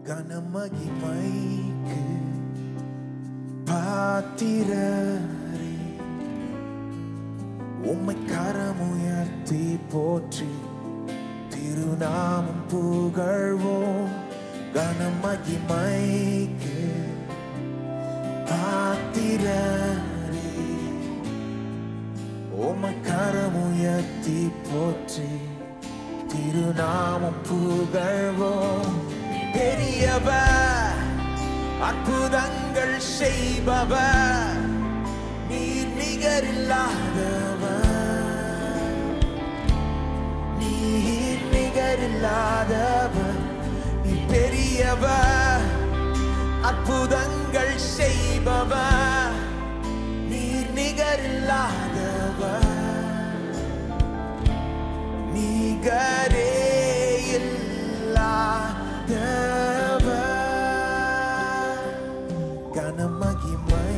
கனமகிமைக்கு பாத்திரரே உம்மை கரமுயர்த்தி போற்றி திருநாமம் புகழ்வோம் கனமகிமைக்கு பாத்திரரே உம்மை கரமுயர்த்தி போற்றி திருநாமம் புகழ்வோம் பெரியவர் அற்புதங்கள் செய்பவர் நீர் நிகரில்லாதவர் நீர் நிகரில்லாதவர் நீ பெரியவர் அற்புதங்கள் செய்பவர் நீர் நிகரில்லாதவர் நிகரே இல்லாதவர் கனமகிமை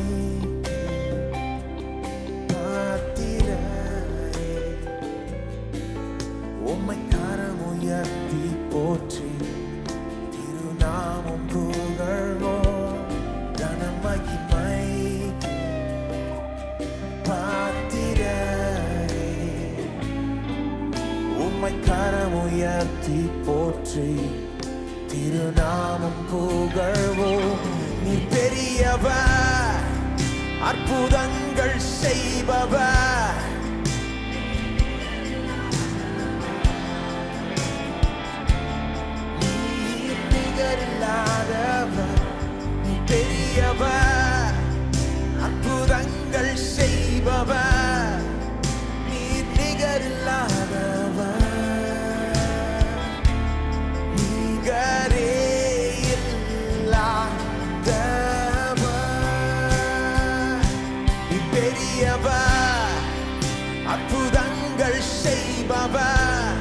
பாத்திரரே உம்மை கரமுயர்த்தி போற்றி திருநாமம் புகழ்வோம் கனமகிமை பாத்திரரே உம்மை கரமுயர்த்தி போற்றி திருநாமம் புகழ்வோம் நீ பெரியவர் அற்புதங்கள் செய்பவர் நீர் நிகரில்லாதவர் நீ பெரியவர் அற்புதங்கள் செய்பவர் நீர் நிகரில்லாதவர் நிகரே இல்லாதவர் நீ பெரியவர் அற்புதங்கள் செய்பவர்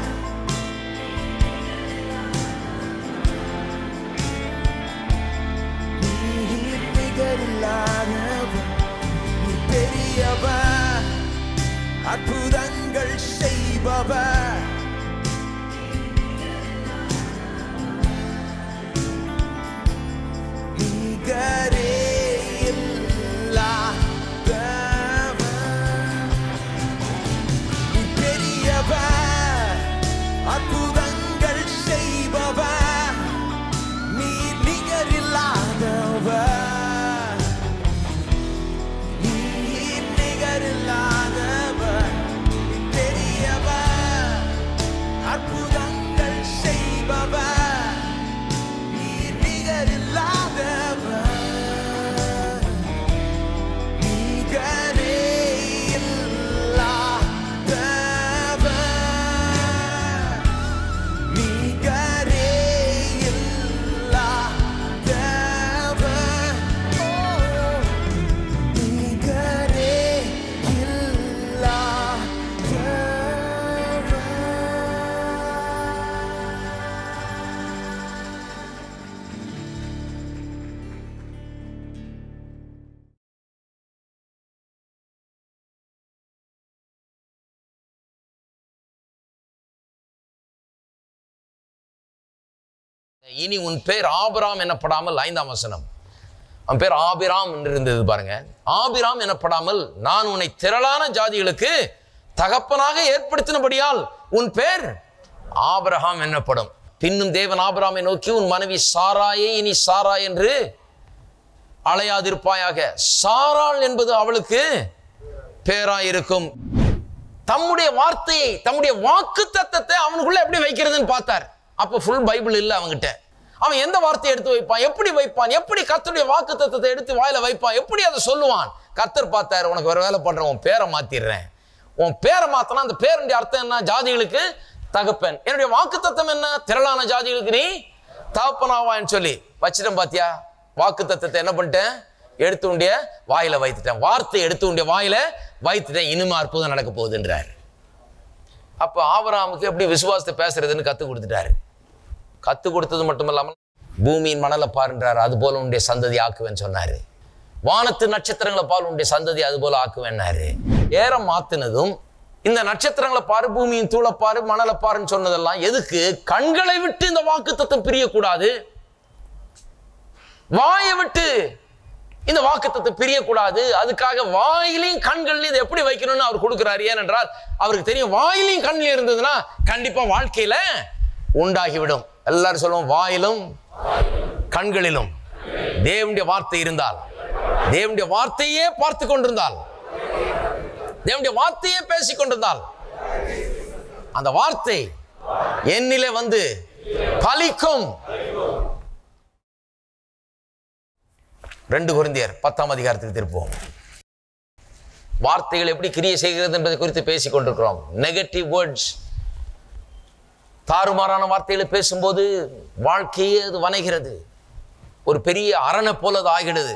நீர் நிகரில்லாதவர் நீ பெரியவர் அற்புதங்கள் செய்பவர் நிகரே இல்லாதவர் நீ பெரியவர் அற்புதங்கள் செய்பவர் நீ நிகரில்லாதவர் நீர் நிகரில்லாதவர் நீ பெரியவர் அற்புதங்கள் செய்பவர் நீர் நிகரில்லாதவர் நிகரே இல்லாதவர் நிகரே இல்லாதவர் ஓ நிகரே இல்லாதவர் இனி உன் பேர் ஆபிராம் எனப்படாமல் ஐந்தாம் வசனம் அவன் பேர் ஆபிராம் என்று இருந்தது பாருங்க ஆபிராம் எனப்படாமல் நான் உன்னை திரளான ஜாதிகளுக்கு தகப்பனாக ஏற்படுத்தினபடியால் உன் பேர் ஆபிரகாம் என்னப்படும் பின்னும் தேவன் ஆபிராமை நோக்கி உன் மனைவி சாராயை இனி சாரா என்று அலையாதிருப்பாயாக சாராள் என்பது அவளுக்கு பேராயிருக்கும் தம்முடைய வார்த்தையை தம்முடைய வாக்கு தத்தத்தை அவனுக்குள்ள எப்படி வைக்கிறதுன்னு பார்த்தார் அப்ப ஃபுல் பைபிள் இல்லை அவன்கிட்ட அவன் எந்த வார்த்தையை எடுத்து வைப்பான் எப்படி வைப்பான் எப்படி கர்த்தருடைய வாக்கு தத்தத்தை எடுத்து வாயில வைப்பான் எப்படி அதை சொல்லுவான் கர்த்தர் பார்த்தாரு உனக்கு ஒரு வேலை பண்றேன் உன் பேரை மாத்திடுறேன் உன் பேரை மாத்தினா அந்த பேருடைய அர்த்தம் என்ன ஜாதிகளுக்கு தகப்பன் என்னுடைய வாக்கு தத்தம் என்ன திரளான ஜாதிகளுக்கு நீ தகப்பனாவான்னு சொல்லி வச்சிட்டேன் பாத்தியா வாக்கு தத்தத்தை என்ன பண்ணிட்டேன் எடுத்து உண்டிய வாயில வைத்துட்டேன் வார்த்தை எடுத்து உண்டிய வாயில வைத்துட்டேன் இனிமே அற்புதம் நடக்க போகுதுன்றார் அப்ப ஆபராமுக்கு எப்படி விசுவாசத்தை பேசுறதுன்னு கத்து கொடுத்துட்டாரு கத்து கொடுத்தது மட்டும் இல்லாமல் பூமியின் மணலை பாருன்றாரு அது போல உன்னுடைய சந்ததி ஆக்குவேன்னு சொன்னாரு வானத்து நட்சத்திரங்களை பால் உன்னுடைய சந்ததி அது போல ஆக்குவேன்னாரு ஏறம் மாத்தினதும் இந்த நட்சத்திரங்களை பாரு பூமியின் தூளை பாரு மணலை பாருன்னு சொன்னதெல்லாம் எதுக்கு கண்களை விட்டு இந்த வாக்கு தத்துவம் பிரியக்கூடாது வாயை விட்டு இந்த வாக்குத்தத்தை பிரியக்கூடாது அதுக்காக வாயிலையும் கண்கள்லையும் இதை எப்படி வைக்கணும்னு அவர் கொடுக்கிறாரு ஏனென்றால் அவருக்கு தெரியும் வாயிலையும் கண்ணில் இருந்ததுன்னா கண்டிப்பா வாழ்க்கையில உண்டாகிவிடும் எல்லாரும் சொல்லுவோம் வாயிலும் கண்களிலும் தேவனுடைய வார்த்தை இருந்தால் தேவனுடைய வார்த்தையே பார்த்து கொண்டிருந்தால் தேவனுடைய வார்த்தையே பேசிக் கொண்டிருந்தால் அந்த வார்த்தை என்னிலே வந்து பலிக்கும் ரெண்டு குருந்தியர் பத்தாம் அதிகாரத்துக்கு திருப்போம் வார்த்தைகள் எப்படி கிரியை செய்கிறது என்பதை குறித்து பேசிக் கொண்டிருக்கிறோம் நெகட்டிவ் வேர்ட்ஸ் தாறுமாறான வார்த்தைகளை பேசும்போது வாழ்க்கையே அது வணைகிறது ஒரு பெரிய அரணை போல அது ஆகிறது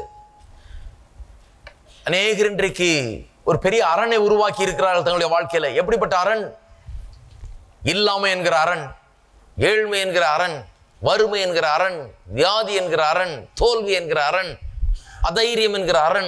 அநேகர் இன்றைக்கு ஒரு பெரிய அரணை உருவாக்கி இருக்கிறார்கள் தங்களுடைய வாழ்க்கையில எப்படிப்பட்ட அரண் இல்லாமை என்கிற அரண் ஏழ்மை என்கிற அரண் வறுமை என்கிற அரண் வியாதி என்கிற அரண் தோல்வி என்கிற அரண் அதைரியம் என்கிற அரண்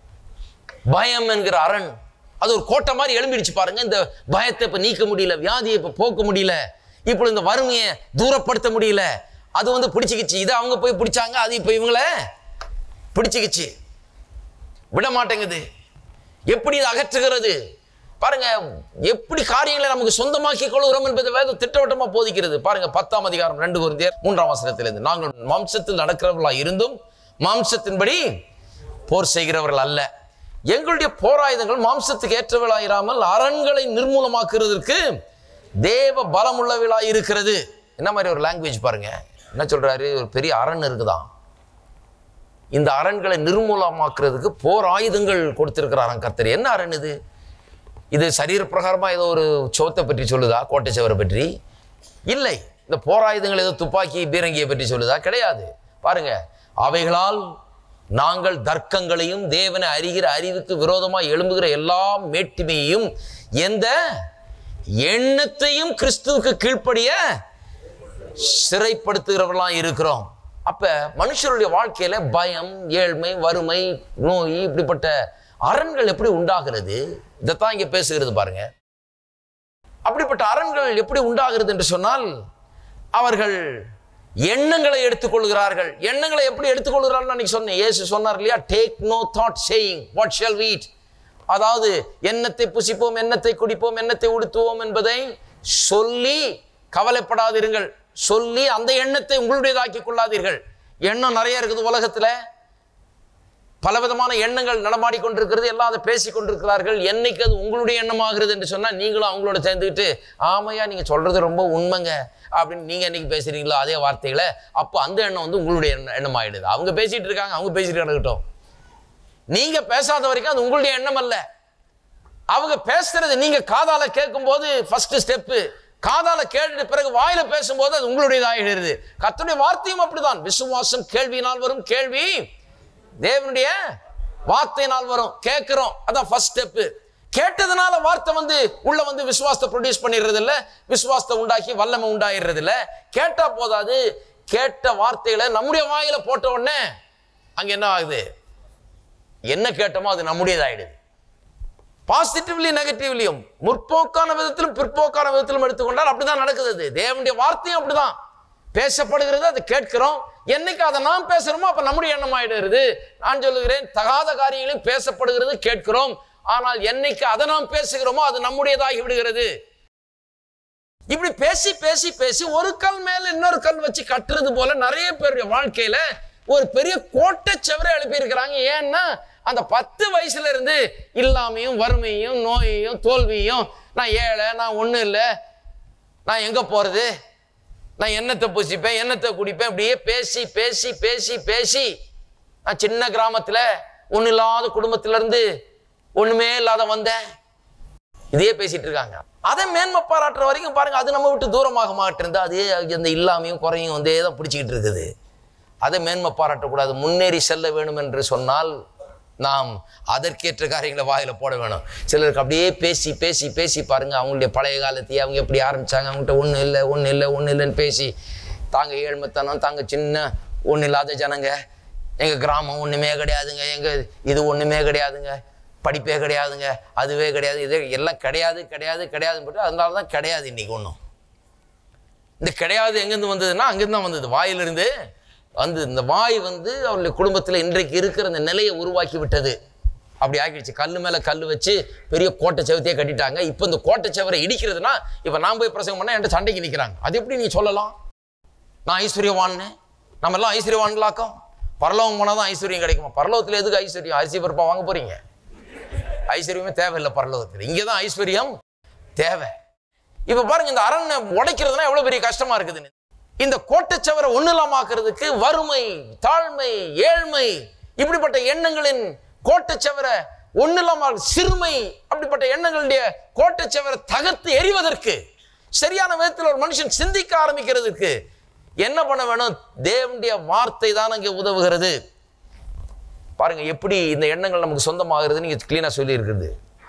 பயம் என்கிற அரண் அது ஒரு கோட்டை மாதிரி எழும்பிடுச்சு பாருங்க இந்த பயத்தை இப்ப நீக்க முடியல வியாதியை இப்ப போக்க முடியல இப்போ இந்த வறுமையை தூரப்படுத்த முடியல அது வந்து பிடிச்சிக்கிச்சு இதை அவங்க போய் பிடிச்சாங்க அது இப்போ இவங்கள பிடிச்சிக்கிச்சு விட மாட்டேங்குது எப்படி இது அகற்றுகிறது பாருங்க எப்படி காரியங்களை நமக்கு சொந்தமாக்கி கொள்கிறோம் என்பதை வேதம் திட்டவட்டமா போதிக்கிறது பாருங்க பத்தாம் அதிகாரம் ரெண்டு குருந்தியர் மூன்றாம் வசனத்திலிருந்து நாங்கள் மாம்சத்தில் நடக்கிறவர்களா இருந்தும் மாம்சத்தின்படி போர் செய்கிறவர்கள் அல்ல எங்களுடைய போராயுதங்கள் மாம்சத்துக்கு ஏற்றவர்களாயிராமல் அரண்களை நிர்மூலமாக்குறதற்கு தேவ பலமுள்ளவர்களாய் இருக்கிறது என்ன மாதிரி ஒரு லாங்குவேஜ் பாருங்க என்ன சொல்றாரு ஒரு பெரிய அரண் இருக்குதான் இந்த அரண்களை நிர்மூலமாக்குறதுக்கு போர் ஆயுதங்கள் கொடுத்திருக்கிறாராம் கர்த்தர் என்ன அரண் இது இது சரீர பிரகாரமா ஏதோ ஒரு சோத்தை பற்றி சொல்லுதா கோட்டை சுவரை பற்றி இல்லை இந்த போராயுதங்கள் ஏதோ துப்பாக்கி பீரங்கியை பற்றி சொல்லுதா கிடையாது பாருங்க அவைகளால் நாங்கள் தர்க்கங்களையும் தேவனை அறிகிற அறிவுக்கு விரோதமாக எழும்புகிற எல்லா மேட்டிமையையும் எந்த எண்ணத்தையும் கிறிஸ்துவுக்கு கீழ்ப்படிய சிறைப்படுத்துகிறவர்களாம் இருக்கிறோம் அப்ப மனுஷருடைய வாழ்க்கையில பயம் ஏழ்மை வறுமை நோய் இப்படிப்பட்ட அரண்கள் எப்படி உண்டாகிறது இதைத்தான் இங்க பேசுகிறது பாருங்க அப்படிப்பட்ட அரண்கள் எப்படி உண்டாகிறது என்று சொன்னால் அவர்கள் எண்ணங்களை எடுத்துக்கொள்கிறார்கள் எண்ணங்களை எப்படி எடுத்துக்கொள்கிறார்கள் அன்னைக்கு சொன்னேன் இயேசு சொன்னார் இல்லையா take no thought saying what shall we eat அதாவது எண்ணத்தை புசிப்போம் எண்ணத்தை குடிப்போம் எண்ணத்தை உடுத்துவோம் என்பதை சொல்லி கவலைப்படாதிருங்கள் சொல்லி அந்த எண்ணத்தை உங்களுடையதாக்கி கொள்ளாதீர்கள் எண்ணம் நிறைய இருக்குது உலகத்துல பலவிதமான எண்ணங்கள் நடமாடி கொண்டிருக்கிறது எல்லாம் அதை பேசி கொண்டிருக்கிறார்கள் என்னைக்கு அது உங்களுடைய எண்ணமாகிறது என்று சொன்னால் நீங்களும் அவங்களோட சேர்ந்துக்கிட்டு ஆமையா நீங்கள் சொல்கிறது ரொம்ப உண்மைங்க அப்படின்னு நீங்கள் என்னைக்கு பேசுறீங்களோ அதே வார்த்தைகளை அப்போ அந்த எண்ணம் வந்து உங்களுடைய எண்ணம் எண்ணம் ஆயிடுது அவங்க பேசிட்டு இருக்காங்க அவங்க பேசிட்டு கிடக்கட்டும் நீங்க பேசாத வரைக்கும் அது உங்களுடைய எண்ணம் அல்ல அவங்க பேசுறது நீங்க காதால கேட்கும்போது ஃபர்ஸ்ட் ஸ்டெப்பு காதால கேட்டுட்டு பிறகு வாயில பேசும்போது அது உங்களுடையதாகிறது கர்த்தருடைய வார்த்தையும் அப்படிதான் விசுவாசம் கேள்வியினால் வரும் கேள்வி தேவனுடைய வார்த்தையினால் வரும் கேட்கிறோம் அதான் ஃபர்ஸ்ட் ஸ்டெப் கேட்டதுனால வார்த்தை வந்து உள்ள வந்து விசுவாசத்தை ப்ரொடியூஸ் பண்ணிடுறது இல்ல விசுவாசத்தை உண்டாக்கி வல்லமை உண்டாயிடுறது இல்ல கேட்டா போதாது கேட்ட வார்த்தைகளை நம்முடைய வாயில போட்ட உடனே அங்க என்ன ஆகுது என்ன கேட்டோமோ அது நம்முடையதாயிடுது பாசிட்டிவ்லி நெகட்டிவ்லியும் முற்போக்கான விதத்திலும் பிற்போக்கான விதத்திலும் எடுத்துக்கொண்டால் அப்படிதான் நடக்குது அது. தேவனுடைய வார்த்தையும் அப்படிதான் பேசப்படுகிறது அதை கேட்கிறோம் என்னைக்கு அதை நாம் பேசுறோமோ அப்ப நம்முடைய எண்ணம் ஆயிடுகிறது நான் சொல்லுகிறேன் தகாத காரியங்களையும் பேசப்படுகிறது கேட்கிறோம் ஆனால் என்னைக்கு அதை நாம் பேசுகிறோமோ அது நம்முடையதாகி விடுகிறது இப்படி பேசி பேசி பேசி ஒரு கல் மேல இன்னொரு கல் வச்சு கட்டுறது போல நிறைய பேருடைய வாழ்க்கையில ஒரு பெரிய கோட்டை செவரை எழுப்பி இருக்கிறாங்க ஏன்னா அந்த பத்து வயசுல இருந்து இல்லாமையும் வறுமையும் நோயையும் தோல்வியும் நான் ஏழை நான் ஒண்ணும் இல்லை நான் எங்க போறது நான் எண்ணத்தை பூசிப்பேன் எண்ணத்தை குடிப்பேன் இப்படியே பேசி பேசி பேசி பேசி நான் சின்ன கிராமத்துல ஒண்ணு இல்லாத குடும்பத்துல இருந்து ஒண்ணுமே இல்லாத வந்தேன் இதையே பேசிட்டு இருக்காங்க அதை மேன்மை பாராட்டுற வரைக்கும் பாருங்க அது நம்ம விட்டு தூரமாக மாட்டிருந்தா அதே அந்த இல்லாமையும் குறையும் வந்து தான் பிடிச்சிக்கிட்டு இருக்குது அதை மேன்மை பாராட்டக்கூடாது முன்னேறி செல்ல வேணும் என்று சொன்னால் நாம் அதற்கேற்ற காரியங்களை வாயில போட வேணும் சிலருக்கு அப்படியே பேசி பேசி பேசி பாருங்க அவங்களுடைய பழைய காலத்தையே அவங்க எப்படி ஆரம்பிச்சாங்க அவங்ககிட்ட ஒன்றும் இல்லை ஒன்றும் இல்லை ஒன்றும் இல்லைன்னு பேசி தாங்க ஏழ்மைத்தனம் தாங்க சின்ன ஒன்றும் இல்லாத ஜனங்க எங்கள் கிராமம் ஒன்றுமே கிடையாதுங்க எங்கள் இது ஒன்றுமே கிடையாதுங்க படிப்பே கிடையாதுங்க அதுவே கிடையாது இது எல்லாம் கிடையாது கிடையாது கிடையாதுன்னு போட்டு அதனால தான் கிடையாது இன்னைக்கு ஒன்றும் இந்த கிடையாது எங்கேருந்து வந்ததுன்னா அங்கேருந்து தான் வந்தது வாயிலிருந்து வந்து இந்த வாய் வந்து அவருடைய குடும்பத்தில் இன்றைக்கு இருக்கிற இந்த நிலையை உருவாக்கி விட்டது அப்படி ஆக்கிடுச்சு கல் மேலே கல் வச்சு பெரிய கோட்டை செவத்தையே கட்டிட்டாங்க இப்போ இந்த கோட்டை செவரை இடிக்கிறதுனா இப்போ நான் போய் பிரசங்கம் பண்ணால் என்கிட்ட சண்டைக்கு நிற்கிறாங்க அது எப்படி நீ சொல்லலாம் நான் ஐஸ்வர்யவான்னு நம்ம எல்லாம் ஐஸ்வர்யவான்களாக்கும் பரலோகம் போனால் தான் ஐஸ்வர்யம் கிடைக்குமா பரலோகத்தில் எதுக்கு ஐஸ்வர்யம் அரிசி பருப்பா வாங்க போறீங்க ஐஸ்வர்யமே தேவையில்லை பரலோகத்தில் இங்கே தான் ஐஸ்வர்யம் தேவை இப்போ பாருங்க இந்த அரண்னை உடைக்கிறதுனா எவ்வளோ பெரிய கஷ்டமா இருக்குதுன்னு இந்த கோட்டைச்சவரை ஒண்ணுலாமாக்குறதுக்கு வறுமை தாழ்மை ஏழ்மை இப்படிப்பட்ட எண்ணங்களின் கோட்டைச்சவரை ஒண்ணுலாமா சிறுமை அப்படிப்பட்ட எண்ணங்களுடைய கோட்டைச்சவரை தகர்த்து எறிவதற்கு சரியான விதத்தில் ஒரு மனுஷன் சிந்திக்க ஆரம்பிக்கிறதுக்கு என்ன பண்ண வேணும் தேவனுடைய வார்த்தை தான் அங்கே உதவுகிறது பாருங்க எப்படி இந்த எண்ணங்கள் நமக்கு சொந்தமாகிறது நீங்க கிளீனா சொல்லி இருக்குது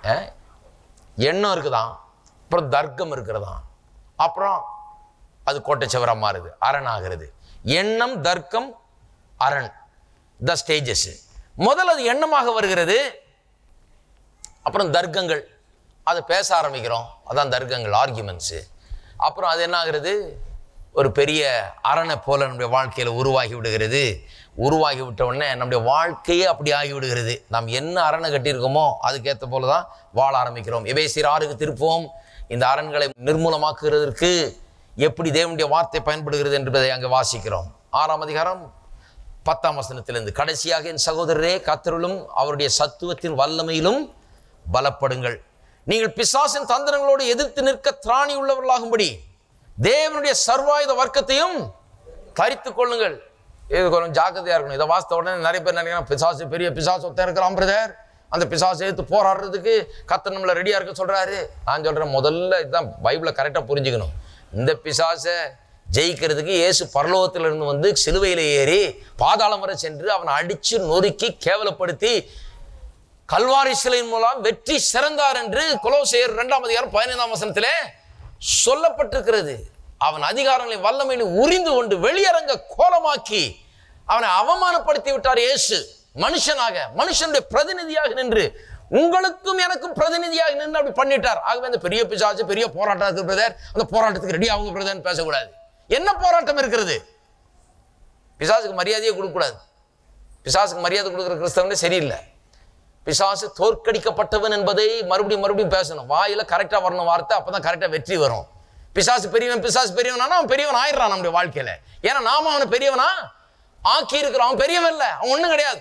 எண்ணம் இருக்குதான் அப்புறம் தர்க்கம் இருக்கிறதாம் அப்புறம் அது கோட்டை சுவரா மாறுது அரண் ஆகிறது எண்ணம் தர்க்கம் அரண் த ஸ்டேஜஸ் முதல்ல அது எண்ணமாக வருகிறது அப்புறம் தர்க்கங்கள் அதை பேச ஆரம்பிக்கிறோம் அதான் தர்க்கங்கள் ஆர்கியூமெண்ட்ஸு அப்புறம் அது என்ன ஆகுறது ஒரு பெரிய அரணை போல நம்முடைய வாழ்க்கையில் உருவாகி விடுகிறது உருவாகி விட்ட உடனே நம்முடைய வாழ்க்கையே அப்படி ஆகி விடுகிறது நாம் என்ன அரணை கட்டியிருக்கோமோ அதுக்கேற்ற போல தான் வாழ ஆரம்பிக்கிறோம் எபேசியர் ஆறுக்கு திருப்போம் இந்த அரண்களை நிர்மூலமாக்குகிறதற்கு எப்படி தேவனுடைய வார்த்தை பயன்படுகிறது என்பதை அங்கே வாசிக்கிறோம் ஆறாம் அதிகாரம் பத்தாம் வசனத்திலிருந்து கடைசியாக என் சகோதரரே கத்தருளும் அவருடைய சத்துவத்தின் வல்லமையிலும் பலப்படுங்கள் நீங்கள் பிசாசின் தந்திரங்களோடு எதிர்த்து நிற்க திராணி உள்ளவர்களாகும்படி தேவனுடைய சர்வாயுத வர்க்கத்தையும் தரித்துக் கொள்ளுங்கள் இது கொஞ்சம் ஜாக்கிரதையா இருக்கணும் இதை வாசித்த உடனே நிறைய பேர் நினைக்கிறாங்க பிசாசு பெரிய பிசாசு ஒருத்தன் இருக்கிறான் பிரதர் அந்த பிசாசை எடுத்து போராடுறதுக்கு கத்தர் நம்மளை ரெடியா இருக்க சொல்றாரு நான் சொல்றேன் முதல்ல இதுதான் பைபிளை கரெக்டா புரிஞ்சுக்கணும் இந்த பிசாசை ஜெயிக்கிறதுக்கு இயேசு பரலோகத்துல இருந்து வந்து சிலுவையில ஏறி பாதாளம் வரை சென்று அவனை அடிச்சு நொறுக்கி கேவலப்படுத்தி கல்வாரி சிலையின் மூலம் வெற்றி சிறந்தார் என்று கொலோசேயர் இரண்டாம் அதிகாரம் பதினைந்தாம் வசனத்திலே சொல்லப்பட்டிருக்கிறது அவன் அதிகாரங்களை வல்லமையில உரிந்து கொண்டு வெளியரங்க கோலமாக்கி அவனை அவமானப்படுத்தி விட்டார் இயேசு மனுஷனாக மனுஷனுடைய பிரதிநிதியாக நின்று உங்களுக்கும் எனக்கும் பிரதிநிதியாக நின்று அப்படி பண்ணிட்டார் ஆகவே அந்த பெரிய பிசாசு பெரிய போராட்டம் இருக்கு பிரதர் அந்த போராட்டத்துக்கு ரெடி ஆகுங்க பிரதர்னு பேசக்கூடாது என்ன போராட்டம் இருக்கிறது பிசாசுக்கு மரியாதையே கொடுக்கக்கூடாது பிசாசுக்கு மரியாதை கொடுக்குற கிறிஸ்தவனே சரியில்லை பிசாசு தோற்கடிக்கப்பட்டவன் என்பதை மறுபடியும் மறுபடியும் பேசணும் வாயில கரெக்டா வரணும் வார்த்தை அப்பதான் கரெக்டா வெற்றி வரும் பிசாசு பெரியவன் பிசாசு பெரியவனா அவன் பெரியவன் ஆயிடுறான் நம்முடைய வாழ்க்கையில ஏன்னா நாம அவனை பெரியவனா ஆக்கி இருக்கிறோம் அவன் பெரியவன் இல்லை அவன் ஒண்ணும் கிடையாது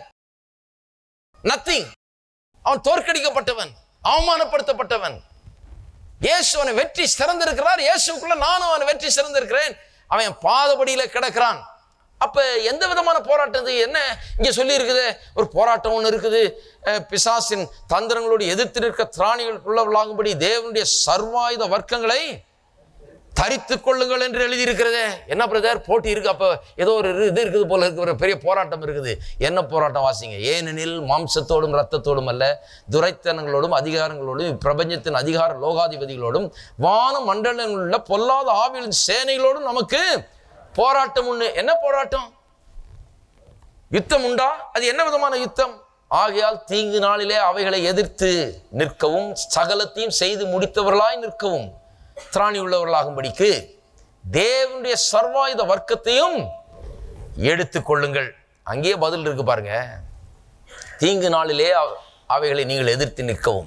நத்திங் அவன் தோற்கடிக்கப்பட்டவன் அவமானப்படுத்தப்பட்டவன் இயேசு அவனை வெற்றி சிறந்திருக்கிறார் இயேசுக்குள்ள நானும் அவனை வெற்றி சிறந்திருக்கிறேன் அவன் பாதபடியில கிடக்கிறான் அப்ப எந்த விதமான போராட்டம் இது என்ன இங்க சொல்லி இருக்குது ஒரு போராட்டம் ஒன்று இருக்குது அஹ், பிசாசின் தந்திரங்களோடு எதிர்த்து நிற்க திராணிகளுக்குள்ளவர்களாகும்படி தேவனுடைய சர்வாயுத வர்க்கங்களை தரித்து கொள்ளுங்கள் என்று எழுதியிருக்கிறதே என்ன பிரதர் போட்டி இருக்கு அப்போ ஏதோ ஒரு இது- இது இருக்குது போல இருக்கு ஒரு பெரிய போராட்டம் இருக்குது என்ன போராட்டம் வாசிங்க ஏனெனில் மாம்சத்தோடும் இரத்தத்தோடும் அல்ல துரைத்தனங்களோடும் அதிகாரங்களோடும் இப்பிரபஞ்சத்தின் அதிகார லோகாதிபதிகளோடும் வான மண்டலங்களில் உள்ள பொல்லாத ஆவியின் சேனைகளோடும் நமக்கு போராட்டம் உண்டு என்ன போராட்டம் யுத்தம் உண்டா அது என்ன விதமான யுத்தம் ஆகையால் தீங்கு நாளிலே அவைகளை எதிர்த்து நிற்கவும் சகலத்தையும் செய்து முடித்தவர்களாய் நிற்கவும் திராணி உள்ளவர்களாகும்படிக்கு தேவனுடைய சர்வாயுத வர்க்கத்தையும் எடுத்துக் கொள்ளுங்கள் அங்கேயே பதில் இருக்கு பாருங்க தீங்கு நாளிலே அவ- அவைகளை நீங்கள் எதிர்த்து நிற்கவும்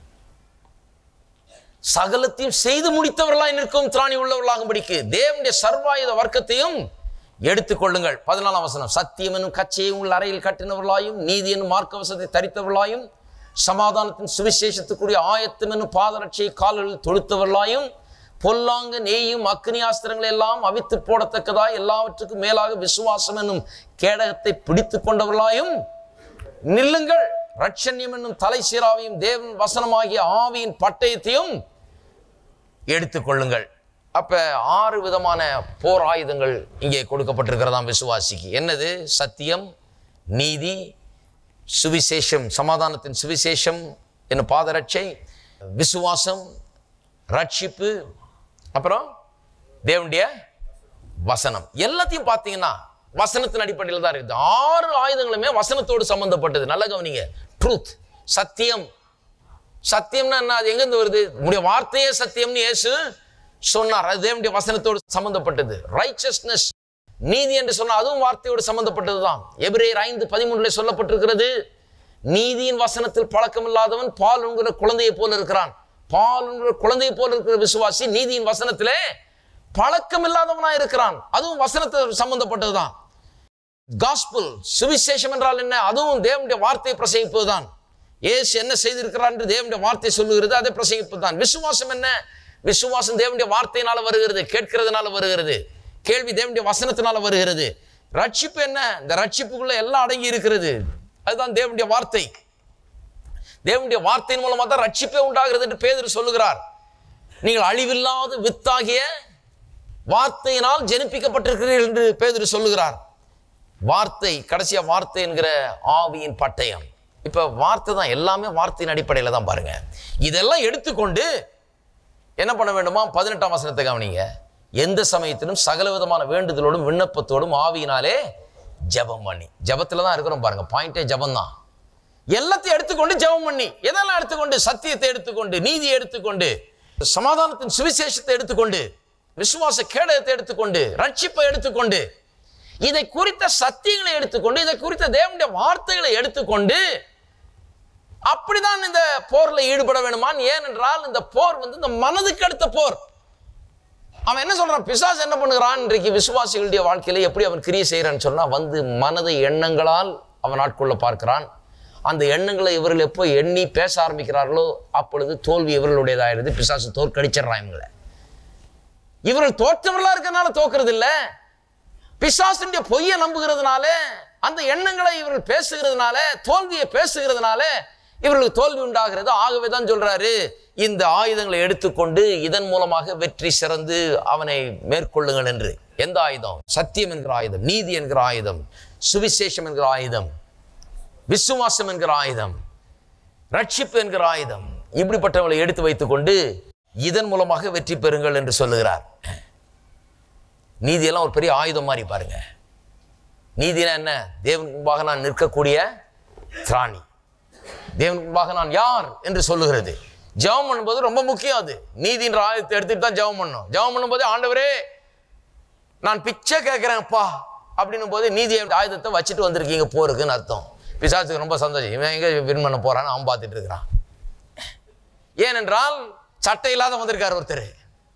சகலத்தையும் செய்து முடித்தவர்களாய் நிற்கும் திராணி உள்ளவர்களாகும்படிக்கு தேவனுடைய சர்வாயுத வர்க்கத்தையும் எடுத்துக்கொள்ளுங்கள் பதினாலாம் வசனம் சத்தியம் என்னும் கச்சையை உங்கள் அறையில் கட்டினவர்களாயும் நீதி என்னும் மார்க்கவசத்தை தரித்தவர்களாயும் சமாதானத்தின் சுவிசேஷத்துக்குரிய ஆயத்தம் என்னும் பாதரட்சியை கால்களில் தொடுத்தவர்களாயும் பொல்லாங்க நெய்யும் அக்னி ஆஸ்திரங்களை எல்லாம் அவித்து போடத்தக்கதாய் எல்லாவற்றுக்கும் மேலாக விசுவாசம் என்னும் கேடகத்தை பிடித்து கொண்டவர்களாயும் நில்லுங்கள் ரட்சண்யம் என்னும் தலை சீராவையும் தேவன் வசனமாகிய ஆவியின் பட்டயத்தையும் எடுத்துக்கொள்ளுங்கள் அப்ப ஆறு விதமான போர் ஆயுதங்கள் இங்கே கொடுக்கப்பட்டிருக்கிறதாம் விசுவாசிக்கு என்னது சத்தியம் நீதி சுவிசேஷம் சமாதானத்தின் சுவிசேஷம் என்னும் பாதரட்சை விசுவாசம் ரட்சிப்பு அப்புறம் தேவனுடைய வசனம் எல்லாத்தையும் பார்த்தீங்கன்னா வசனத்தின் அடிப்படையில் தான் இருக்குது ஆறு ஆயுதங்களுமே வசனத்தோடு சம்பந்தப்பட்டது நல்ல கவனிங்க ட்ரூத் சத்தியம் சத்தியம்னா என்ன அது எங்கேருந்து வருது உங்களுடைய வார்த்தையே சத்தியம்னு இயேசு சொன்னார் அது தேவனுடைய வசனத்தோடு சம்பந்தப்பட்டது ரைச்சஸ்னஸ் நீதி என்று சொன்னால் அதுவும் வார்த்தையோடு சம்பந்தப்பட்டதுதான் எபிரேயர் ஐந்து பதிமூணுல சொல்லப்பட்டிருக்கிறது நீதியின் வசனத்தில் பழக்கம் இல்லாதவன் பால் உண்கிற குழந்தையை போல இருக்கிறான் பால் உண்கிற குழந்தையை போல இருக்கிற விசுவாசி நீதியின் வசனத்திலே பழக்கம் இல்லாதவனா இருக்கிறான் அதுவும் வசனத்தில் சம்பந்தப்பட்டதுதான் காஸ்பிள் சுவிசேஷம் என்றால் என்ன அதுவும் தேவனுடைய வார்த்தையை பிரசங்கிப்பதுதான் இயேசு என்ன செய்திருக்கிறார் என்று தேவனுடைய வார்த்தை சொல்லுகிறது அதை பிரசங்கிப்பதுதான் விசுவாசம் என்ன விசுவாசம் தேவனுடைய வார்த்தையினால வருகிறது கேட்கிறதுனால வருகிறது கேள்வி தேவனுடைய வசனத்தினால வருகிறது ரட்சிப்பு என்ன இந்த ரட்சிப்புக்குள்ள எல்லாம் அடங்கி இருக்கிறது அதுதான் தேவனுடைய வார்த்தை தேவனுடைய வார்த்தையின் மூலமா தான் ரட்சிப்பே உண்டாகிறது என்று பேதர் சொல்லுகிறார் நீங்கள் அழிவில்லாத வித்தாகிய வார்த்தையினால் ஜெனிப்பிக்கப்பட்டிருக்கிறீர்கள் என்று பேதர் சொல்லுகிறார் வார்த்தை கடைசியா வார்த்தை என்கிற ஆவியின் பட்டயம் இப்ப வார்த்தை தான் எல்லாமே வார்த்தையின் அடிப்படையில தான் பாருங்க இதெல்லாம் எடுத்துக்கொண்டு என்ன பண்ண வேண்டுமா பதினெட்டாம் வசனத்தை கவனிங்க எந்த சமயத்திலும் சகல விதமான வேண்டுதலோடும் விண்ணப்பத்தோடும் ஆவியினாலே ஜெபம் பண்ணி ஜெபத்துல தான் இருக்கிறோம் பாருங்க பாயிண்டே ஜெபம் தான் எல்லாத்தையும் எடுத்துக்கொண்டு ஜெபம் பண்ணி எதெல்லாம் எடுத்துக்கொண்டு சத்தியத்தை எடுத்துக்கொண்டு நீதியை எடுத்துக்கொண்டு சமாதானத்தின் சுவிசேஷத்தை எடுத்துக்கொண்டு விசுவாச கேடயத்தை எடுத்துக்கொண்டு ரட்சிப்பை எடுத்துக்கொண்டு இதை குறித்த சத்தியங்களை எடுத்துக்கொண்டு இதை குறித்த தேவனுடைய வார்த்தைகளை எடுத்துக்கொண்டு அப்படிதான் இந்த போர்ல ஈடுபட வேணுமான் ஏனென்றால் இந்த போர் வந்து இந்த மனதுக்கு அடுத்த போர் அவன் என்ன சொல்றான் பிசாசு என்ன பண்ணுகிறான் இன்றைக்கு விசுவாசிகளுடைய வாழ்க்கையில எப்படி அவன் கிரியை செய்யறான்னு சொன்னா வந்து மனதை எண்ணங்களால் அவன் ஆட்கொள்ள பார்க்கிறான் அந்த எண்ணங்களை இவர்கள் எப்போ எண்ணி பேச ஆரம்பிக்கிறார்களோ அப்பொழுது தோல்வி இவர்களுடையதாயிருது பிசாசு தோற்கடிச்சிடுறான் இவங்களை இவர்கள் தோற்றவர்களா இருக்கனால தோக்குறது இல்ல பிசாசுடைய பொய்யை நம்புகிறதுனால அந்த எண்ணங்களை இவர்கள் பேசுகிறதுனால தோல்வியை பேசுகிறதுனால இவர்களுக்கு தோல்வி உண்டாகிறது ஆகவே தான் சொல்றாரு இந்த ஆயுதங்களை எடுத்துக்கொண்டு இதன் மூலமாக வெற்றி சிறந்து அவனை மேற்கொள்ளுங்கள் என்று எந்த ஆயுதம் சத்தியம் என்கிற ஆயுதம் நீதி என்கிற ஆயுதம் சுவிசேஷம் என்கிற ஆயுதம் விசுவாசம் என்கிற ஆயுதம் ரட்சிப்பு என்கிற ஆயுதம் இப்படிப்பட்டவங்களை எடுத்து வைத்துக்கொண்டு இதன் மூலமாக வெற்றி பெறுங்கள் என்று சொல்லுகிறார் நீதியெல்லாம் ஒரு பெரிய ஆயுதம் மாதிரி பாருங்க நீதினா என்ன தேவன் முன்பாக நான் நிற்கக்கூடிய திராணி தேவன் முன்பாக நான் யார் என்று சொல்லுகிறது ஜெபம் பண்ணும்போது ரொம்ப முக்கியம் அது நீதின்ற ஆயுதத்தை எடுத்துட்டு தான் ஜெபம் பண்ணணும் ஜெபம் பண்ணும்போது ஆண்டவரே நான் பிச்சை கேட்கிறேன்ப்பா அப்படின்னும் போது நீதி ஆயுதத்தை வச்சுட்டு வந்திருக்கீங்க போருக்குன்னு அர்த்தம் பிசாசுக்கு ரொம்ப சந்தோஷம் இவன் எங்க வின் பண்ண போறான்னு அவன் பார்த்துட்டு இருக்கிறான் ஏனென்றால் சட்டை இல்லாத வந்திருக்காரு ஒருத்தர்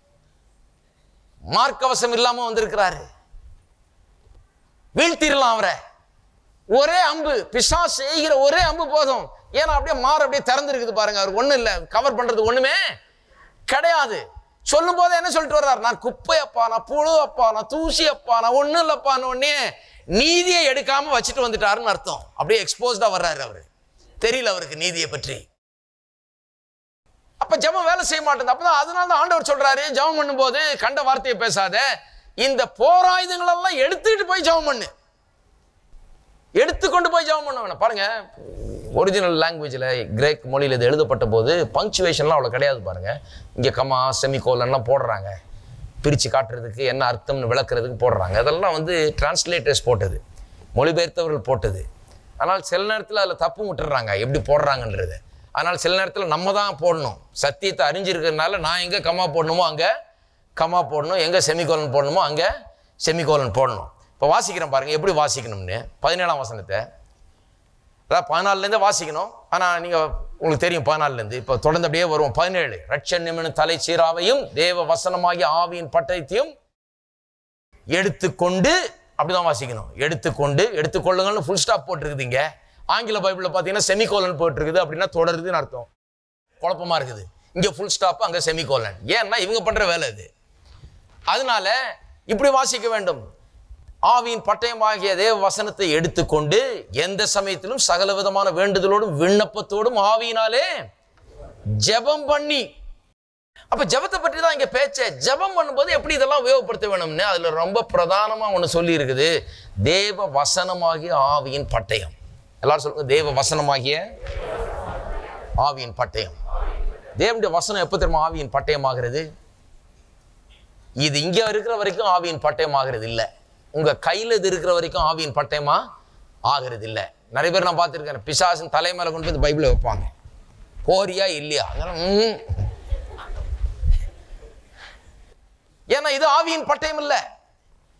மார்க்கவசம் இல்லாம வந்திருக்கிறாரு வீழ்த்திடலாம் அவரை ஒரே அம்பு பிசா செய்கிற ஒரே அம்பு போதும் ஏன்னா அப்படியே மாறு அப்படியே திறந்துருக்குது பாருங்க அவர் ஒண்ணும் இல்லை கவர் பண்றது ஒண்ணுமே கிடையாது சொல்லும் போது என்ன சொல்லிட்டு வர்றார் நான் குப்பை அப்பா நான் புழு அப்பா நான் தூசி அப்பா நான் ஒண்ணும் இல்லப்பான்னு உடனே நீதியை எடுக்காம வச்சுட்டு வந்துட்டாருன்னு அர்த்தம் அப்படியே எக்ஸ்போஸ்டா வர்றாரு அவரு தெரியல அவருக்கு நீதியை பற்றி அப்ப ஜெபம் வேலை செய்ய மாட்டேங்குது அப்பதான் அதனால தான் ஆண்டவர் சொல்றாரு ஜெபம் பண்ணும்போது கண்ட வார்த்தையை பேசாத இந்த போராயுதங்கள் எல்லாம் எடுத்துக்கிட்டு போய் ஜெபம் பண்ணு எடுத்துக்கொண்டு போய் ஜெபம் பண்ண வேணாம் பாருங்க ஒரிஜினல் லாங்குவேஜில் கிரேக் மொழியில் இது எழுதப்பட்ட போது பங்க்சுவேஷன்லாம் அவ்வளோ கிடையாது பாருங்க இங்கே கமா செமிகோலன்லாம் போடுறாங்க பிரித்து காட்டுறதுக்கு என்ன அர்த்தம்னு விளக்குறதுக்கு போடுறாங்க அதெல்லாம் வந்து டிரான்ஸ்லேட்டர்ஸ் போட்டது மொழிபெயர்த்தவர்கள் போட்டது ஆனால் சில நேரத்தில் அதில் தப்பு விட்டுறாங்க எப்படி போடுறாங்கன்றது அதனால் சில நேரத்தில் நம்ம தான் போடணும் சத்தியத்தை அறிஞ்சிருக்கிறதுனால நான் எங்கே கமா போடணுமோ அங்கே கமா போடணும் எங்கே செமிகோலன் போடணுமோ அங்கே செமிகோலன் போடணும் இப்போ வாசிக்கிறேன் பாருங்க எப்படி வாசிக்கணும்னு பதினேழாம் வசனத்தை அதான் பதினாலுலேருந்தே வாசிக்கணும் ஆனால் நீங்கள் உங்களுக்கு தெரியும் பதினாலுலேருந்து இப்போ தொடர்ந்து அப்படியே வருவோம் பதினேழு ரட்சன் நிமிடம் தலை சீராவையும் தேவ வசனமாகிய ஆவியின் பட்டயத்தையும் எடுத்துக்கொண்டு அப்படிதான் வாசிக்கணும் எடுத்துக்கொண்டு எடுத்துக்கொள்ளுங்கள்னு ஃபுல் ஸ்டாப் போட்டிருக்குதுங்க ஆங்கில பைபிளில் பார்த்தீங்கன்னா செமிகோலன் போட்டிருக்குது அப்படின்னா தொடருதுன்னு அர்த்தம் குழப்பமா இருக்குது இங்கே ஃபுல் ஸ்டாப் அங்கே செமிகோலன் ஏன்னா இவங்க பண்ணுற வேலை இது அதனால இப்படி வாசிக்க வேண்டும் ஆவியின் பட்டயமாகிய தேவ வசனத்தை எடுத்துக்கொண்டு எந்த சமயத்திலும் சகல விதமான வேண்டுதலோடும் விண்ணப்பத்தோடும் ஆவியினாலே ஜெபம் பண்ணி அப்ப ஜெபத்தை பற்றி தான் இங்க பேச்ச ஜெபம் பண்ணும்போது எப்படி இதெல்லாம் உபயோகப்படுத்த வேணும்னு அதுல ரொம்ப பிரதானமா ஒண்ணு சொல்லி இருக்குது தேவ வசனமாகிய ஆவியின் பட்டயம் எல்லாரும் சொல்லுங்க தேவ வசனமாகிய ஆவியின் பட்டயம் தேவனுடைய வசனம் எப்போ தெரியுமா ஆவியின் பட்டயம் ஆகிறது இது இங்க இருக்கிற வரைக்கும் ஆவியின் பட்டயம் ஆகிறது இல்ல உங்க கையில இது இருக்கிற வரைக்கும் ஆவியின் பட்டயமா ஆகிறது இல்ல நிறைய பேர் நான் பார்த்துருக்கேன் பிசாசின் தலைமையில கொண்டு போய் பைபிளை வைப்பாங்க போறியா இல்லையா அதனால, ம்ம். ஏன்னா இது ஆவியின் பட்டயம் இல்ல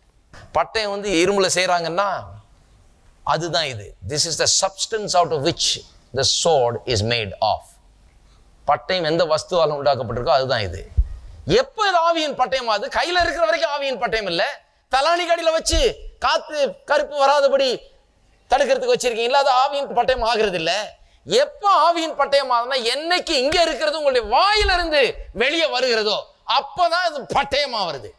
பட்டயம் வந்து இரும்புல செய்கிறாங்கன்னா அதுதான் இது this is the substance out of which the sword is made of பட்டயம் எந்த வஸ்துவால் உண்டாக்கப்பட்டிருக்கோ அதுதான் இது எப்போ இது ஆவியின் பட்டயம் அது கையில் இருக்கிற வரைக்கும் ஆவியின் பட்டயம் இல்லை தலாணி கடியில் வச்சு காத்து கருப்பு வராதபடி தடுக்கிறதுக்கு வச்சிருக்கீங்களா அது ஆவியின் பட்டயம் ஆகிறது இல்ல எப்போ ஆவியின் பட்டயம் ஆகுதுன்னா என்னைக்கு இங்க இருக்கிறது உங்களுடைய வாயிலிருந்து வெளியே வருகிறதோ அப்பதான் அது பட்டயமா வருது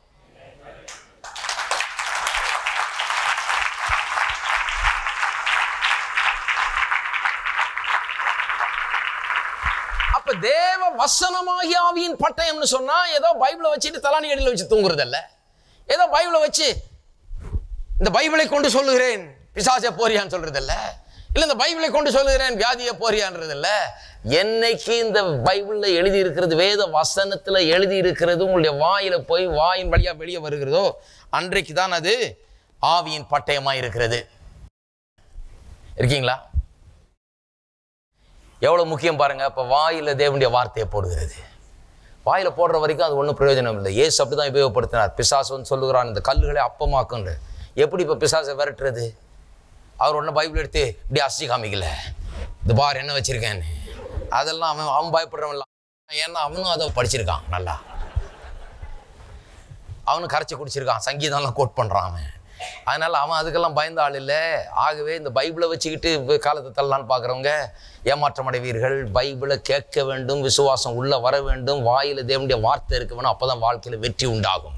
அப்ப தேவ வசனமாகி ஆவியின் பட்டயம்னு சொன்னா ஏதோ பைபிளை வச்சுட்டு தலானி அடியில் வச்சு தூங்குறது இல்ல ஏதோ பைபிளை வச்சு இந்த பைபிளை கொண்டு சொல்லுகிறேன் பிசாச போறியான்னு சொல்றது இல்ல இல்ல இந்த பைபிளை கொண்டு சொல்லுகிறேன் வியாதியை போறியான்றது இல்ல என்னைக்கு இந்த பைபிள்ல எழுதி இருக்கிறது வேத வசனத்துல எழுதி இருக்கிறது உங்களுடைய வாயில போய் வாயின் வழியா வெளியே வருகிறதோ அன்றைக்கு தான் அது ஆவியின் பட்டயமா இருக்கிறது இருக்கீங்களா எவ்வளவு முக்கியம் பாருங்க அப்ப வாயில தேவனுடைய வார்த்தையை போடுகிறது வாயில போடுற வரைக்கும் அது ஒன்றும் பிரயோஜனம் இல்லை ஏசு அப்படிதான் உபயோகப்படுத்தினார் பிசாசு வந்து சொல்லுகிறான் இந்த கல்லுகளை அப்பமாக்குன்னு எப்படி இப்போ பிசாசை விரட்டுறது அவர் ஒன்றும் பைபிள் எடுத்து இப்படி அசி காமிக்கல இந்த பார் என்ன வச்சிருக்கேன்னு அதெல்லாம் அவன் அவன் பயப்படுறவன் இல்லை ஏன்னா அவனும் அதை படிச்சிருக்கான் நல்லா அவனும் கரைச்சி குடிச்சிருக்கான் சங்கீதம்லாம் கோட் பண்ணுறான் அவன் அதனால அவன் அதுக்கெல்லாம் பயந்த ஆள் இல்லை ஆகவே இந்த பைபிளை வச்சுக்கிட்டு இப்ப காலத்தை தள்ளலான்னு பார்க்குறவங்க ஏமாற்றம் அடைவீர்கள் பைபிளை கேட்க வேண்டும் விசுவாசம் உள்ள வர வேண்டும் வாயில தேவனுடைய வார்த்தை இருக்க வேணும் அப்பதான் வாழ்க்கையில வெற்றி உண்டாகும்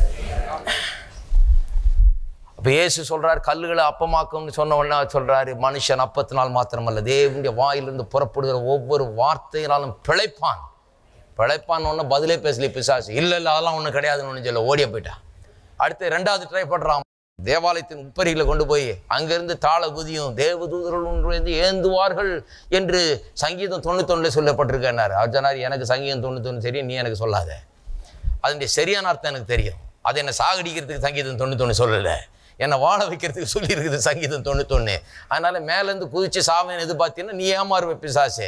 அப்ப இயேசு சொல்றார் கல்லுகளை அப்பமாக்கும்னு சொன்ன உடனே அவர் சொல்றாரு மனுஷன் அப்பத்தினால் மாத்திரமல்ல தேவனுடைய வாயிலிருந்து புறப்படுகிற ஒவ்வொரு வார்த்தையினாலும் பிழைப்பான் பிழைப்பான் ஒன்று பதிலே பேசல பிசாசு இல்லை இல்லை அதெல்லாம் ஒன்றும் கிடையாதுன்னு ஒன்று சொல்ல ஓடிய போயிட்டான் அடுத்து ரெண்டாவது ட்ரை பண்ணுறான் தேவாலயத்தின் உப்பரிகளை கொண்டு போய் அங்கிருந்து தாள குதியும் தேவதூதர்கள் ஒன்று வந்து ஏந்துவார்கள் என்று சங்கீதம் தொண்ணூத்தொன்னுல சொல்லப்பட்டிருக்கேன்னாரு அவர் சொன்னார் எனக்கு சங்கீதம் தொண்ணூத்தொன்று தெரியும் நீ எனக்கு சொல்லாத அதனுடைய சரியான அர்த்தம் எனக்கு தெரியும் அதை என்னை சாகடிக்கிறதுக்கு சங்கீதம் தொண்ணூத்தொன்று சொல்லலை என்னை வாழ வைக்கிறதுக்கு சொல்லியிருக்குது சங்கீதம் தொண்ணூத்தொன்று அதனால மேலேருந்து குதிச்சு சாவேன்னு எதிர்பார்த்தீங்கன்னா நீ ஏமாறுவ பிசாசே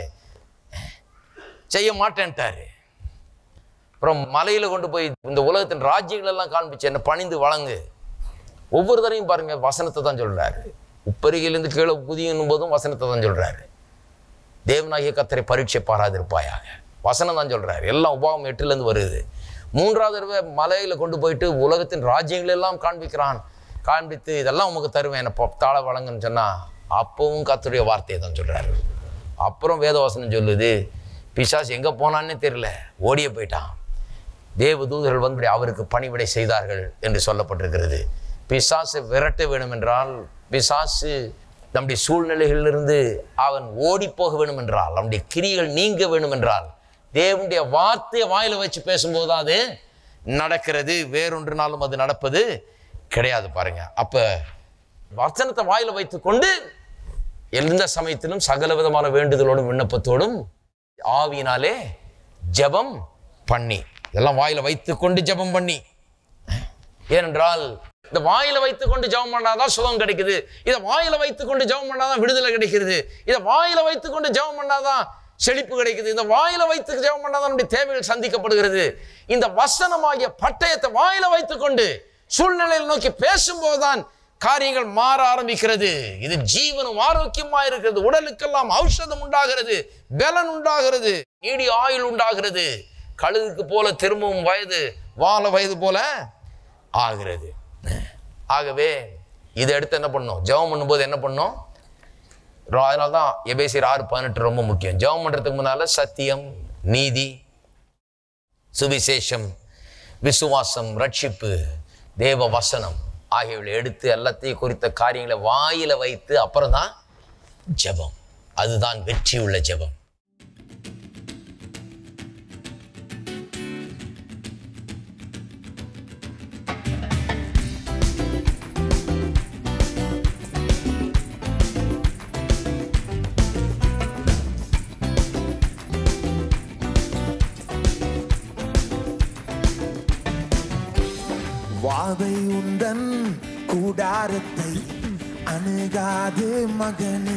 செய்ய மாட்டேன்ட்டாரு அப்புறம் மலையில கொண்டு போய் இந்த உலகத்தின் ராஜ்யங்கள் எல்லாம் காண்பிச்சு என்ன பணிந்து வழங்கு ஒவ்வொரு தரையும் பாருங்க வசனத்தை தான் சொல்றாரு உப்பருகிலிருந்து கீழே குதியும் போதும் வசனத்தை தான் சொல்றாரு தேவனாகிய கத்தரை பரீட்சை பாராதிருப்பாயாக வசனம் தான் சொல்றாரு எல்லாம் உபாவம் எட்டுலேருந்து வருது மூன்றாவது தடவை மலையில கொண்டு போயிட்டு உலகத்தின் ராஜ்யங்கள் எல்லாம் காண்பிக்கிறான் காண்பித்து இதெல்லாம் உமக்கு தருவேன் என்ன பொ- தாழ வழங்குன்னு சொன்னா அப்பவும் கத்தருடைய வார்த்தையை தான் சொல்றாரு அப்புறம் வேதவசனம் சொல்லுது பிசாசு எங்க போனான்னே தெரியல ஓடியே போயிட்டான் தேவ தூதர்கள் வந்து அவருக்கு பணிவிடை செய்தார்கள் என்று சொல்லப்பட்டிருக்கிறது பிசாசை விரட்ட வேண்டும் என்றால் பிசாசு நம்முடைய சூழ்நிலைகளிலிருந்து அவன் ஓடி போக வேண்டும் என்றால் நம்முடைய கிரிகள் நீங்க வேண்டும் என்றால் தேவனுடைய வார்த்தையை வாயில வச்சு பேசும்போது தான் அது நடக்கிறது வேறொன்றுனாலும் அது நடப்பது கிடையாது பாருங்க அப்ப வசனத்தை வாயில வைத்துக்கொண்டு எந்த சமயத்திலும் சகல விதமான வேண்டுதலோடும் விண்ணப்பத்தோடும் ஆவியினாலே ஜெபம் பண்ணி இதெல்லாம் வாயில வைத்துக்கொண்டு ஜெபம் பண்ணி ஏனென்றால் இந்த வாயில வைத்துக்கொண்டு ஜெபம் பண்ணாதான் சுகம் கிடைக்குது இதை வாயில வைத்துக்கொண்டு ஜெபம் பண்ணாதான் விடுதலை கிடைக்கிறது இதை வாயில வைத்துக்கொண்டு ஜெபம் பண்ணாதான் செழிப்பு கிடைக்குது இந்த வாயில வைத்து ஜெபம் பண்ணாதான் நம்முடைய தேவைகள் சந்திக்கப்படுகிறது இந்த வசனமாகிய பட்டயத்தை வாயில வைத்துக்கொண்டு சூழ்நிலையில் நோக்கி பேசும்போதுதான் காரியங்கள் மாற ஆரம்பிக்கிறது இது ஜீவனும் ஆரோக்கியமா இருக்கிறது உடலுக்கெல்லாம் ஔஷதம் உண்டாகிறது பலன் உண்டாகிறது நீடி ஆயுள் உண்டாகிறது கழுகுக்கு போல திரும்பவும் வயது வாழ வயது போல ஆகிறது ஆகவே இதை எடுத்து என்ன பண்ணோம் ஜெபம் பண்ணும்போது என்ன பண்ணோம் அதனால தான் எபேசியர் ஆறு பதினெட்டு ரொம்ப முக்கியம் ஜெபம் பண்ணுறதுக்கு முன்னால் சத்தியம் நீதி சுவிசேஷம் விசுவாசம் ரட்சிப்பு தேவ வசனம் ஆகியவளை எடுத்து எல்லாத்தையும் குறித்த காரியங்களை வாயில வைத்து அப்புறம் தான் ஜெபம் அதுதான் வெற்றியுள்ள ஜெபம் வாதை உந்தன் கூடாரத்தை அணுகாது மகனே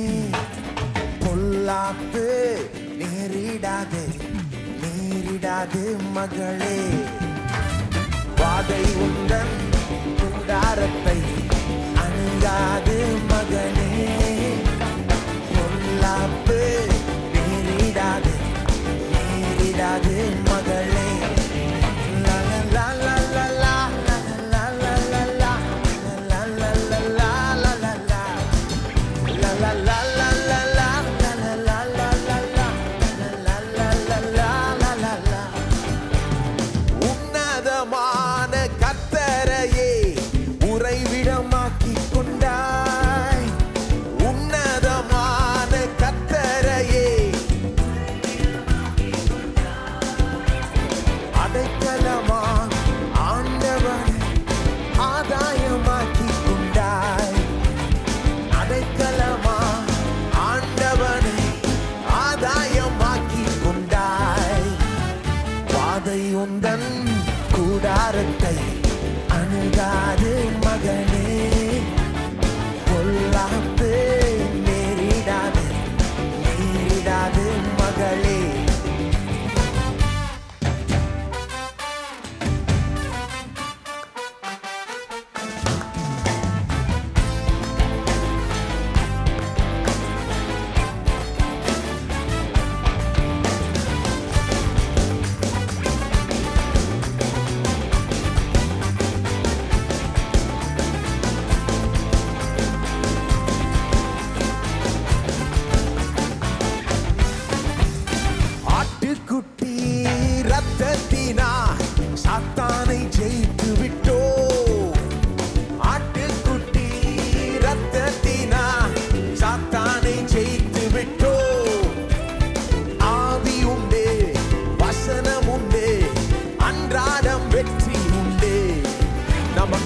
பொல்லாப்பு நேரிடாதே நேரிடாது மகளே வாதை உந்தன் கூடார